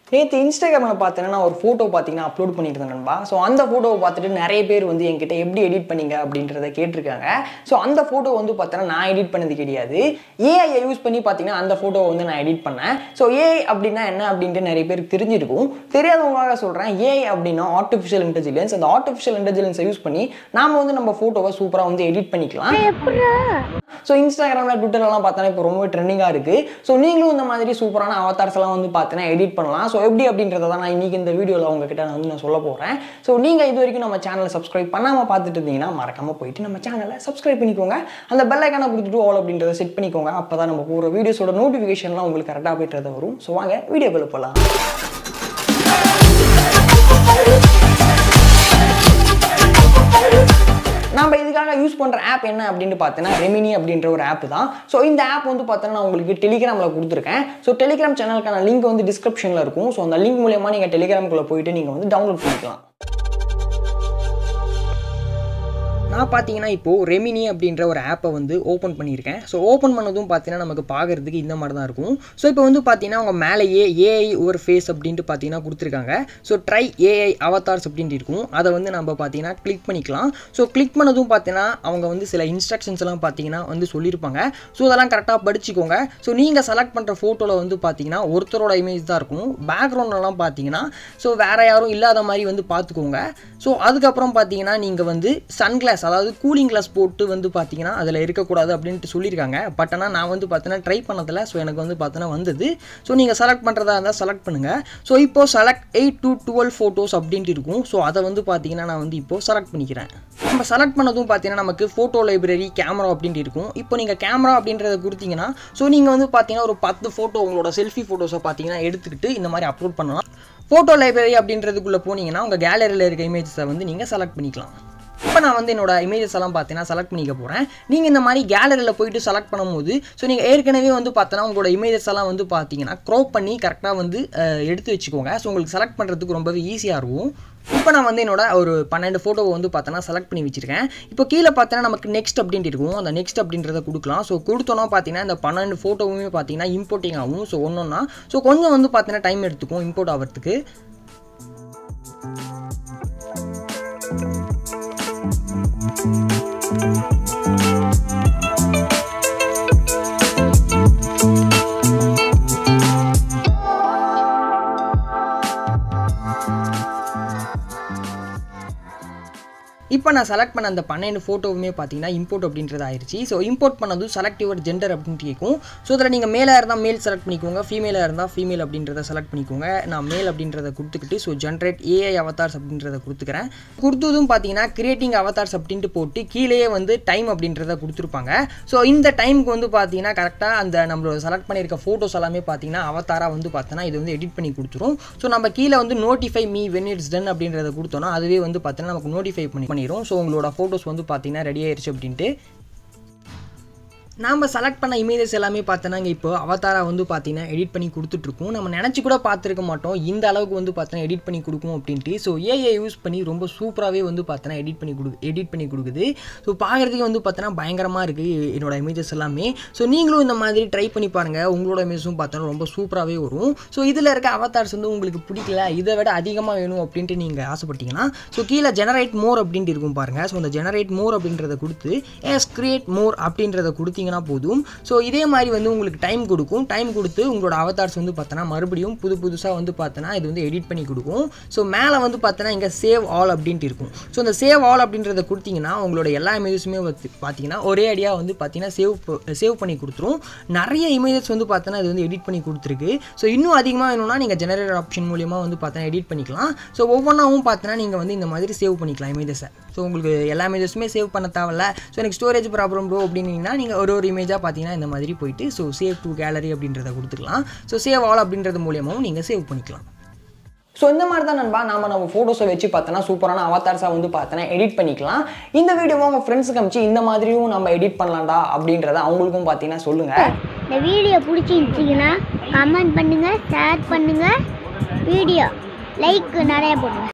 நேற்று இன்ஸ்டாகிராமில் பார்த்தீங்கன்னா நான் ஒரு ஃபோட்டோ பார்த்தீங்கன்னா அப்லோட் பண்ணியிருந்தேன் நண்பா ஸோ அந்த ஃபோட்டோவை பார்த்துட்டு நிறைய பேர் வந்து என்கிட்ட எப்படி எடிட் பண்ணீங்க அப்படின்றத கேட்டிருக்காங்க ஸோ அந்த ஃபோட்டோ வந்து பார்த்தீங்கன்னா நான் எடிட் பண்ணது கிடையாது ஏஐ யூஸ் பண்ணி பார்த்தீங்கன்னா அந்த ஃபோட்டோவை வந்து நான் எடிட் பண்ணேன் ஸோ ஏஐ அப்படின்னா என்ன அப்படின்ட்டு நிறைய பேருக்கு தெரிஞ்சிருக்கும் தெரியாதவங்களாக சொல்கிறேன் ஏஐ அப்படின்னா ஆர்டிஃபிஷியல் இன்டெலிஜென்ஸ் அந்த ஆர்டிஃபிஷியல் இன்டெலிஜென்ஸை யூஸ் பண்ணி நாம வந்து நம்ம ஃபோட்டோவை சூப்பராக வந்து எடிட் பண்ணிக்கலாம் ஸோ இன்ஸ்டாகிராமில் ட்விட்டர்லாம் பார்த்தோன்னா இப்போ ரொம்ப ட்ரெண்டிங்காக இருக்குது ஸோ நீங்களும் இந்த மாதிரி சூப்பரான அவதார்ஸ் எல்லாம் வந்து பார்த்தீங்கன்னா எடிட் பண்ணலாம் ஸோ எப்படி அப்படின்றத தான் நான் இன்றைக்கி இந்த வீடியோவில் உங்ககிட்ட நான் வந்து நான் சொல்ல போகிறேன் ஸோ நீங்கள் இது வரைக்கும் நம்ம சேனலை சப்ஸ்கிரைப் பண்ணாமல் பார்த்துட்டு இருந்தீங்கன்னா மறக்காமல் போயிட்டு நம்ம சேனலை சப்ஸ்கிரைப் பண்ணிக்கோங்க அந்த பெல் ஐக்கானை கொடுத்துட்டு ஆல் அப்படின்றத செட் பண்ணிக்கோங்க அப்போ தான் நம்ம போகிற வீடியோஸோட நோட்டிஃபிகேஷன்லாம் உங்களுக்கு கரெக்டாக போய்ட்டு வரும் ஸோ வாங்க வீடியோக்குள்ள போகலாம் நம்ம இதுக்காக யூஸ் பண்ணுற ஆப் என்ன அப்படின்னு பார்த்தீங்கன்னா ரெமினி அப்படின்ற ஒரு ஆப் தான் ஸோ இந்த ஆப் வந்து பார்த்தீங்கன்னா நான் உங்களுக்கு டெலிகிராமில் கொடுத்துருக்கேன் ஸோ டெலிகிராம் சேனலுக்கான லிங்க் வந்து டிஸ்கிரிப்ஷனில் இருக்கும் ஸோ அந்த லிங்க் மூலியமாக நீங்கள் டெலிகிராமுக்குள்ளே போயிட்டு நீங்கள் வந்து டவுன்லோட் பண்ணிக்கலாம் நான் பார்த்தீங்கன்னா இப்போது ரெமினி அப்படின்ற ஒரு ஆப்பை வந்து ஓப்பன் பண்ணியிருக்கேன் ஸோ ஓப்பன் பண்ணதும் பார்த்தீங்கன்னா நமக்கு பார்க்குறதுக்கு இந்த மாதிரி தான் இருக்கும் ஸோ இப்போ வந்து பார்த்தீங்கன்னா அவங்க மேலேயே ஏஐ ஒரு ஃபேஸ் அப்படின்ட்டு பார்த்தீங்கன்னா கொடுத்துருக்காங்க ஸோ ட்ரை ஏஐ அவதார்ஸ் அப்படின்ட்டு இருக்கும் அதை வந்து நம்ம பார்த்தீங்கன்னா கிளிக் பண்ணிக்கலாம் ஸோ கிளிக் பண்ணதும் பார்த்தீங்கன்னா அவங்க வந்து சில இன்ஸ்ட்ரக்ஷன்ஸ் எல்லாம் பார்த்தீங்கன்னா வந்து சொல்லியிருப்பாங்க ஸோ அதெல்லாம் கரெக்டாக படிச்சுக்கோங்க ஸோ நீங்கள் செலக்ட் பண்ணுற ஃபோட்டோவில் வந்து பார்த்தீங்கன்னா ஒருத்தரோட இமேஜ் தான் இருக்கும் பேக்ரவுண்ட்லாம் பார்த்தீங்கன்னா ஸோ வேறு யாரும் இல்லாத மாதிரி வந்து பார்த்துக்கோங்க ஸோ அதுக்கப்புறம் பார்த்தீங்கன்னா நீங்கள் வந்து சன்கிளாஸ் அதாவது கூலிங் கிளாஸ் போட்டு வந்து பார்த்தீங்கன்னா அதில் இருக்கக்கூடாது அப்படின்ட்டு சொல்லியிருக்காங்க பட் ஆனால் நான் வந்து பார்த்தீங்கன்னா ட்ரை பண்ணதில்ல ஸோ எனக்கு வந்து பார்த்தீங்கன்னா வந்தது ஸோ நீங்கள் செலக்ட் பண்ணுறதா இருந்தால் செலக்ட் பண்ணுங்கள் ஸோ இப்போ select eight to twelve photos அப்படின்ட்டு இருக்கும் ஸோ அதை வந்து பார்த்தீங்கன்னா நான் வந்து இப்போது செலக்ட் பண்ணிக்கிறேன் நம்ம செலக்ட் பண்ணதும் பார்த்தீங்கன்னா நமக்கு ஃபோட்டோ லைப்ரரி கேமரா அப்படின்ட்டு இருக்கும் இப்போ நீங்கள் கேமரா அப்படின்றத கொடுத்தீங்கன்னா ஸோ நீங்கள் வந்து பார்த்தீங்கன்னா ஒரு பத்து ஃபோட்டோ உங்களோட செல்ஃபி ஃபோட்டோஸை பார்த்தீங்கன்னா எடுத்துக்கிட்டு இந்த மாதிரி அப்லோட் பண்ணலாம் ஃபோட்டோ லைப்ரரி அப்படின்றதுக்குள்ளே போனீங்கன்னா உங்கள் கேலரியில் இருக்க இமேஜஸை வந்து நீங்கள் செலக்ட் பண்ணிக்கலாம் இப்போ நான் வந்து என்னோட இமேஜஸ் எல்லாம் பார்த்தீங்கன்னா செலக்ட் பண்ணிக்க போகிறேன் நீங்கள் இந்த மாதிரி கேலரியில் போயிட்டு செலக்ட் பண்ணும்போது ஸோ நீங்கள் ஏற்கனவே வந்து பார்த்தோன்னா உங்களோட இமேஜஸ் எல்லாம் வந்து பார்த்தீங்கன்னா க்ரோப் பண்ணி கரெக்டாக வந்து அஹ், எடுத்து வச்சுக்கோங்க ஸோ உங்களுக்கு செலக்ட் பண்ணுறதுக்கு ரொம்பவே ஈஸியாக இருக்கும் இப்போ நான் வந்து என்னோட ஒரு பன்னெண்டு ஃபோட்டோவை வந்து பார்த்தோன்னா செலக்ட் பண்ணி வச்சிருக்கேன் இப்போ கீழே பார்த்தோன்னா நமக்கு நெக்ஸ்ட் அப்படின்ட்டு இருக்கும் அந்த நெக்ஸ்ட் அப்படின்றத கொடுக்கலாம் ஸோ கொடுத்தோன்னா பார்த்தீங்கன்னா இந்த பன்னெண்டு ஃபோட்டோவுமே பார்த்தீங்கன்னா இம்போர்ட்டிங் ஆகும் ஸோ ஒன்றொன்னா ஸோ கொஞ்சம் வந்து பார்த்தீங்கன்னா டைம் எடுத்துக்கும் இம்போர்ட் ஆகிறதுக்கு இப்போ நான் செலக்ட் பண்ண அந்த பன்னெண்டு ஃபோட்டோவுமே பார்த்தீங்கன்னா இம்போர்ட் அப்படின்றது ஆயிடுச்சு ஸோ இம்போர்ட் பண்ணதும் செலக்ட் யுவர் ஜெண்டர் அப்படின்ட்டு கேட்கும் ஸோ அதில் நீங்கள் மேலாக இருந்தால் மேல் செலக்ட் பண்ணிக்கோங்க ஃபீமேலாக இருந்தால் ஃபீமேல் அப்படின்றத செலக்ட் பண்ணிக்கோங்க நான் மேல் அப்படின்றத கொடுத்துக்கிட்டு ஸோ ஜென்ரேட் ஏஐ அவதார்ஸ் அப்படின்றத கொடுத்துக்கிறேன் கொடுத்ததும் பார்த்தீங்கன்னா கிரியேட்டிங் அவதார்ஸ் அப்படின்ட்டு போட்டு கீழேயே வந்து டைம் அப்படின்றத கொடுத்துருப்பாங்க ஸோ இந்த டைமுக்கு வந்து பார்த்தீங்கன்னா கரெக்டாக அந்த நம்மளோட செலக்ட் பண்ணியிருக்க ஃபோட்டோஸ் எல்லாமே பார்த்தீங்கன்னா அவதாராக வந்து பார்த்தோன்னா இது வந்து எடிட் பண்ணி கொடுத்துரும் ஸோ நம்ம கீழே வந்து notify me when it's done அப்படின்றத கொடுத்தோன்னா அதுவே வந்து பார்த்தீங்கன்னா நமக்கு நோட்டிஃபை பண்ணி பண்ணிடும் ஸோ உங்களோட ஃபோட்டோஸ் வந்து பார்த்தீங்கன்னா ரெடி ஆயிருச்சு அப்படின்ட்டு நாம் செலக்ட் பண்ண இமேஜஸ் எல்லாமே பார்த்தோன்னா இப்போ அவதாரா வந்து பார்த்தீங்கன்னா எடிட் பண்ணி கொடுத்துட்ருக்கோம் நம்ம நினச்சி கூட பார்த்துருக்க மாட்டோம் இந்த அளவுக்கு வந்து பார்த்தோன்னா எடிட் பண்ணி கொடுக்கும் அப்படின்ட்டு ஸோ ஏஐ யூஸ் பண்ணி ரொம்ப சூப்பராகவே வந்து பார்த்தோன்னா எடிட் பண்ணி கொடு எடிட் பண்ணி கொடுக்குது ஸோ பார்க்குறதுக்கு வந்து பார்த்தோன்னா பயங்கரமாக இருக்குது என்னோட இமேஜஸ் எல்லாமே ஸோ நீங்களும் இந்த மாதிரி ட்ரை பண்ணி பாருங்கள் உங்களோட இமேஜஸும் பார்த்தோன்னா ரொம்ப சூப்பராகவே வரும் ஸோ இதில் இருக்க அவதார்ஸ் வந்து உங்களுக்கு பிடிக்கல இதை விட அதிகமாக வேணும் அப்படின்ட்டு நீங்கள் ஆசைப்பட்டீங்கன்னா ஸோ கீழே ஜெனரேட் மோர் அப்படின்ட்டு இருக்கும் பாருங்கள் ஸோ அந்த ஜெனரேட் மோர் அப்படின்றத கொடுத்து எஸ் கிரியேட் மோர் அப்படின்றத கொடுத்தீங்கன்னா போதும் ஸோ இதே மாதிரி வந்து உங்களுக்கு டைம் கொடுக்கும் டைம் கொடுத்து உங்களோட அவதார்ஸ் வந்து பார்த்தோன்னா மறுபடியும் புது புதுசாக வந்து பார்த்தோன்னா இது வந்து எடிட் பண்ணி கொடுக்கும் ஸோ மேலே வந்து பார்த்தோன்னா இங்கே சேவ் ஆல் அப்படின்ட்டு இருக்கும் ஸோ இந்த சேவ் ஆல் அப்படின்றத கொடுத்தீங்கன்னா உங்களோட எல்லா இமேஜஸுமே வந்து பார்த்தீங்கன்னா ஒரே அடியாக வந்து பார்த்தீங்கன்னா சேவ் சேவ் பண்ணி கொடுத்துரும் நிறைய இமேஜஸ் வந்து பார்த்தோன்னா இது வந்து எடிட் பண்ணி கொடுத்துருக்கு ஸோ இன்னும் அதிகமாக வேணும்னா நீங்கள் ஜெனரேட் ஆப்ஷன் மூலியமாக வந்து பார்த்தோன்னா எடிட் பண்ணிக்கலாம் ஸோ ஒவ்வொன்றாவும் பார்த்தோன்னா நீங்கள் வந்து இந்த மாதிரி சேவ் பண்ணிக்கலாம் இமேஜஸை ஸோ உங்களுக்கு எல்லா இமேஜஸுமே சேவ் பண்ண தேவையில்ல ஸோ எனக்கு ஸ்டோரேஜ் ப்ராப்ளம் ப்ரோ அப்படின்னீங்கன்னா நீங்கள் ஒரு ஒரு இமேஜாக பார்த்தீங்கன்னா இந்த மாதிரி போயிட்டு ஸோ சேவ் டு கேலரி அப்படின்றத கொடுத்துக்கலாம் ஸோ சேவ் ஆல் அப்படின்றது மூலியமாகவும் நீங்கள் சேவ் பண்ணிக்கலாம் ஸோ இந்த மாதிரி தான் நண்பா நாம நம்ம ஃபோட்டோஸை வச்சு பார்த்தோன்னா சூப்பரான அவதார்ஸாக வந்து பார்த்தோன்னா எடிட் பண்ணிக்கலாம் இந்த வீடியோவை உங்கள் ஃப்ரெண்ட்ஸுக்கு அமிச்சு இந்த மாதிரியும் நம்ம எடிட் பண்ணலாம்டா அப்படின்றத அவங்களுக்கும் பார்த்தீங்கன்னா சொல்லுங்கள் இந்த வீடியோ பிடிச்சிருந்துச்சிங்கன்னா கமெண்ட் பண்ணுங்கள் ஷேர் பண்ணுங்கள் வீடியோ லைக் நிறைய போடுங்க